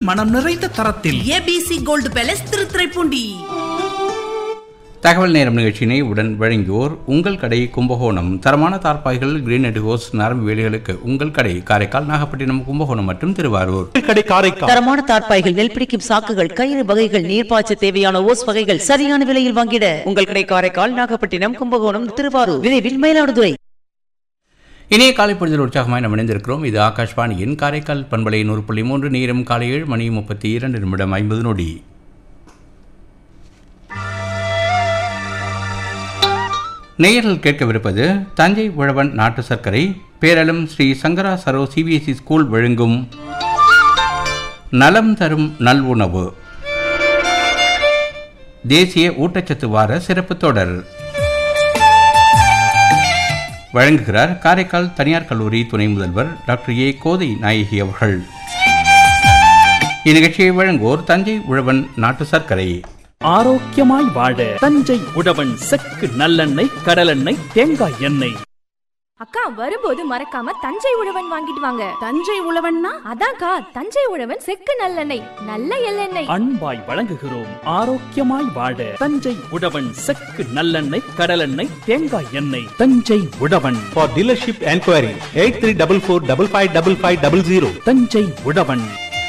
மனம் நிறைந்த தரத்தில் ஏபிசி கோல்டு பேலஸ் திருத்துறைப்பூண்டி தகவல் நேரம் நிகழ்ச்சியினை உடன் வழங்கியோர் உங்கள் கடை கும்பகோணம் தரமான தார்பாய்கள் கிரீன் ஹோஸ் நரம்பு வேலிகளுக்கு உங்கள் கடை காரைக்கால் நாகப்பட்டினம் கும்பகோணம் மற்றும் திருவாரூர் கடை காரைக்கால் தரமான தார்ப்பாய்கள் நெல் பிடிக்கும் சாக்குகள் கயிறு வகைகள் நீர்ப்பாய்ச்ச தேவையான ஓஸ் வகைகள் சரியான விலையில் வாங்கிட உங்கள் கடை காரைக்கால் நாகப்பட்டினம் கும்பகோணம் திருவாரூர் விரைவில் மயிலாடுதுறை இனிய காலை பொழுதில் உற்சாகமாய் நாம் இணைந்திருக்கிறோம் இது ஆகாஷ்வாணியின் காரைக்கால் பண்பலை நூறு புள்ளி மூன்று நேரம் காலை ஏழு மணி முப்பத்தி இரண்டு நிமிடம் ஐம்பது நொடி நேயர்கள் கேட்கவிருப்பது தஞ்சை உழவன் நாட்டு சர்க்கரை பேரளம் ஸ்ரீ சங்கரா சரோ சிபிஎஸ்இ ஸ்கூல் வழங்கும் நலம் தரும் நல்உணவு தேசிய ஊட்டச்சத்து வார சிறப்பு தொடர் வழங்குகிறார் காரைக்கால் தனியார் கல்லூரி துணை முதல்வர் டாக்டர் ஏ கோதை நாயகி அவர்கள் இந்நிகழ்ச்சியை வழங்குவோர் தஞ்சை உழவன் நாட்டு சர்க்கரை ஆரோக்கியமாய் வாழ தஞ்சை உழவன் செக்கு நல்லெண்ணெய் கடலெண்ணெய் தேங்காய் எண்ணெய் அக்கா வரும்போது மறக்காம தஞ்சை உழவன் வாங்கிட்டு வாங்க தஞ்சை உழவன்னா அதான்க்கா தஞ்சை உழவன் செக்கு நல்லெண்ணெய் நல்ல எள்ளெண்ணெய் அன்பாய் வழங்குகிறோம் ஆரோக்கியமாய் வாழ தஞ்சை உழவன் செக்கு நல்லெண்ணெய் கடலெண்ணெய் தேங்காய் எண்ணெய் தஞ்சை உழவன் For dealership enquiry, 8344555500. தஞ்சை உழவன்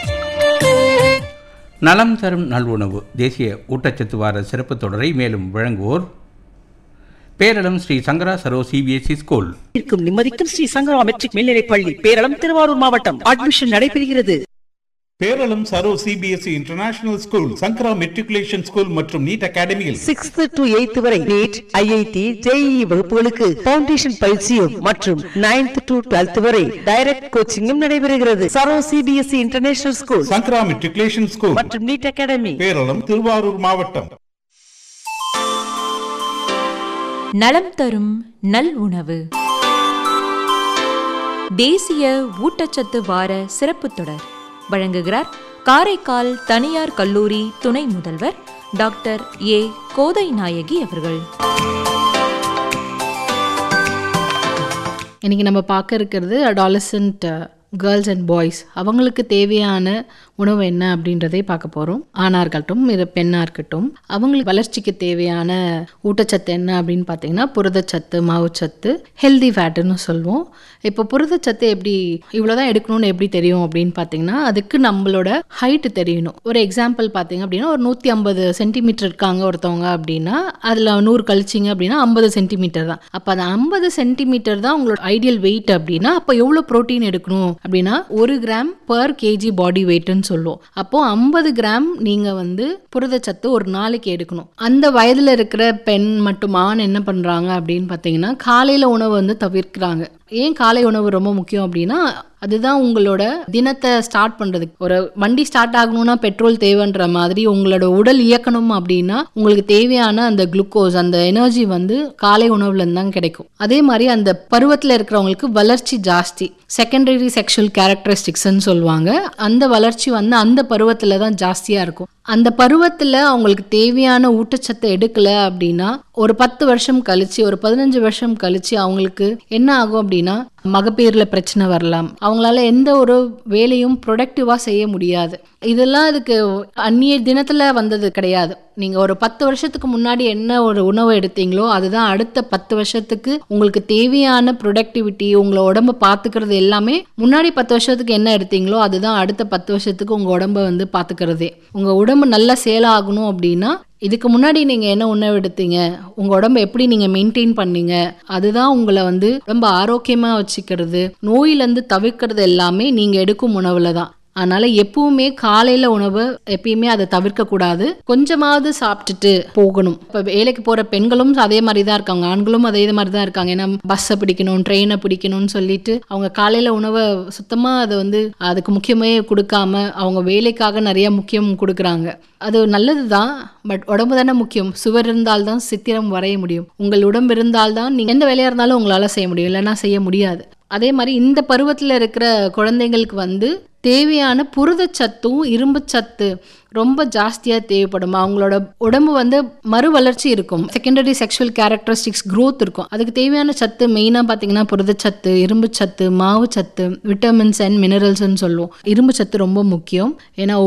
நலம் தரும் நல்உணவு தேசிய ஊட்டச்சத்து வார சிறப்பு தொடரை மேலும் வழங்குவோர் பேரளம் ஸ்ரீ சங்கரா சரோ சிபிஎஸ்இ ஸ்கூல் இருக்கும் நிம்மதிக்கும் ஸ்ரீ சங்கரா மெட்ரிக் மேல்நிலைப் பள்ளி பேரளம் திருவாரூர் மாவட்டம் அட்மிஷன் நடைபெறுகிறது Peralam Saro CBSE international school Sankara matriculation school மற்றும் நீட் அகாடமியில் சிக்ஸ்த் டு எய்த் வரை நீட் ஐஐடி ஜேஇஇ வகுப்புகளுக்கு பவுண்டேஷன் பயிற்சியும் மற்றும் நைன்த் டு டுவெல்த் வரை டைரக்ட் கோச்சிங்கும் நடைபெறுகிறது Saro CBSE international school Sankara matriculation school மற்றும் நீட் அகாடமி பேரளம் திருவாரூர் மாவட்டம் நலம் தரும் நல் உணவு தேசிய ஊட்டச்சத்து வார சிறப்பு தொடர் வழங்குகிறார் காரைக்கால் தனியார் கல்லூரி துணை முதல்வர் டாக்டர் ஏ கோதை நாயகி அவர்கள் இன்றைக்கி நம்ம பார்க்க இருக்கிறது அடாலசன்ட் கேர்ள்ஸ் அண்ட் பாய்ஸ் அவங்களுக்கு தேவையான உணவு என்ன அப்படின்றதை பார்க்க போகிறோம் ஆணாக இருக்கட்டும் இது பெண்ணாக இருக்கட்டும் அவங்களுக்கு வளர்ச்சிக்கு தேவையான ஊட்டச்சத்து என்ன அப்படின்னு பார்த்தீங்கன்னா புரதச்சத்து மாவுச்சத்து ஹெல்தி ஃபேட்டுன்னு சொல்லுவோம் இப்போ புரதச்சத்து எப்படி இவ்வளோ தான் எடுக்கணும்னு எப்படி தெரியும் அப்படின்னு பார்த்தீங்கன்னா அதுக்கு நம்மளோட ஹைட்டு தெரியணும் ஒரு எக்ஸாம்பிள் பார்த்தீங்க அப்படின்னா ஒரு நூற்றி ஐம்பது சென்டிமீட்டர் இருக்காங்க ஒருத்தவங்க அப்படின்னா அதில் நூறு கழிச்சிங்க அப்படின்னா ஐம்பது சென்டிமீட்டர் தான் அப்போ அந்த ஐம்பது சென்டிமீட்டர் தான் உங்களோட ஐடியல் வெயிட் அப்படின்னா அப்போ எவ்வளோ ப்ரோட்டீன் எடுக்கணும் அப்படின்னா ஒரு கிராம் பர் கேஜி பாடி வெயிட்னு சொல்லுவோம் அப்போ ஐம்பது கிராம் நீங்க வந்து புரதச்சத்து ஒரு நாளைக்கு எடுக்கணும் அந்த வயதுல இருக்கிற பெண் மற்றும் ஆண் என்ன பண்றாங்க அப்படின்னு பார்த்தீங்கன்னா காலையில உணவு வந்து தவிர்க்கிறாங்க ஏன் காலை உணவு ரொம்ப முக்கியம் அப்படின்னா அதுதான் உங்களோட தினத்தை ஸ்டார்ட் பண்ணுறதுக்கு ஒரு வண்டி ஸ்டார்ட் ஆகணும்னா பெட்ரோல் தேவைன்ற மாதிரி உங்களோட உடல் இயக்கணும் அப்படின்னா உங்களுக்கு தேவையான அந்த குளுக்கோஸ் அந்த எனர்ஜி வந்து காலை உணவுலேருந்து தான் கிடைக்கும் அதே மாதிரி அந்த பருவத்தில் இருக்கிறவங்களுக்கு வளர்ச்சி ஜாஸ்தி செகண்டரி செக்ஷுவல் கேரக்டரிஸ்டிக்ஸ்ன்னு சொல்லுவாங்க அந்த வளர்ச்சி வந்து அந்த பருவத்தில் தான் ஜாஸ்தியாக இருக்கும் அந்த பருவத்தில் அவங்களுக்கு தேவையான ஊட்டச்சத்தை எடுக்கல அப்படின்னா ஒரு பத்து வருஷம் கழிச்சு ஒரு பதினஞ்சு வருஷம் கழிச்சு அவங்களுக்கு என்ன ஆகும் அப்படின்னா மகப்பேறில் பிரச்சனை வரலாம் அவங்களால எந்த ஒரு வேலையும் ப்ரொடக்டிவாக செய்ய முடியாது இதெல்லாம் அதுக்கு அந்நிய தினத்தில் வந்தது கிடையாது நீங்கள் ஒரு பத்து வருஷத்துக்கு முன்னாடி என்ன ஒரு உணவு எடுத்தீங்களோ அதுதான் அடுத்த பத்து வருஷத்துக்கு உங்களுக்கு தேவையான ப்ரொடக்டிவிட்டி உங்களை உடம்ப பார்த்துக்கிறது எல்லாமே முன்னாடி பத்து வருஷத்துக்கு என்ன எடுத்தீங்களோ அதுதான் அடுத்த பத்து வருஷத்துக்கு உங்கள் உடம்ப வந்து பார்த்துக்கிறதே உங்கள் உடம்பு நல்லா சேலாகணும் அப்படின்னா இதுக்கு முன்னாடி நீங்கள் என்ன உணவு எடுத்தீங்க உங்கள் உடம்ப எப்படி நீங்கள் மெயின்டைன் பண்ணீங்க அதுதான் உங்களை வந்து ரொம்ப ஆரோக்கியமாக வச்சுக்கிறது நோயிலேருந்து தவிர்க்கிறது எல்லாமே நீங்கள் எடுக்கும் உணவில் தான் அதனால எப்பவுமே காலையில உணவு எப்பயுமே அதை தவிர்க்க கூடாது கொஞ்சமாவது சாப்பிட்டுட்டு போகணும் இப்போ வேலைக்கு போற பெண்களும் அதே மாதிரி தான் இருக்காங்க ஆண்களும் அதே மாதிரி தான் இருக்காங்க ஏன்னா பஸ்ஸை பிடிக்கணும் ட்ரெயினை பிடிக்கணும்னு சொல்லிட்டு அவங்க காலையில உணவை சுத்தமா அதை வந்து அதுக்கு முக்கியமே கொடுக்காம அவங்க வேலைக்காக நிறைய முக்கியம் கொடுக்குறாங்க அது நல்லது தான் பட் உடம்பு தானே முக்கியம் சுவர் இருந்தால்தான் சித்திரம் வரைய முடியும் உங்கள் உடம்பு இருந்தால்தான் நீங்கள் எந்த வேலையாக இருந்தாலும் உங்களால் செய்ய முடியும் இல்லைன்னா செய்ய முடியாது அதே மாதிரி இந்த பருவத்தில் இருக்கிற குழந்தைங்களுக்கு வந்து தேவையான புரதச்சத்தும் இரும்புச்சத்து ரொம்ப ஜாஸ்தியாக தேவைப்படும் அவங்களோட உடம்பு வந்து மறு வளர்ச்சி இருக்கும் செகண்டரி செக்ஷுவல் கேரக்டரிஸ்டிக்ஸ் growth இருக்கும் அதுக்கு தேவையான சத்து மெயினாக பார்த்தீங்கன்னா புரதச்சத்து இரும்புச்சத்து மாவுச்சத்து விட்டமின்ஸ் அண்ட் மினரல்ஸ்ன்னு சொல்லுவோம் இரும்பு சத்து ரொம்ப முக்கியம் ஏன்னா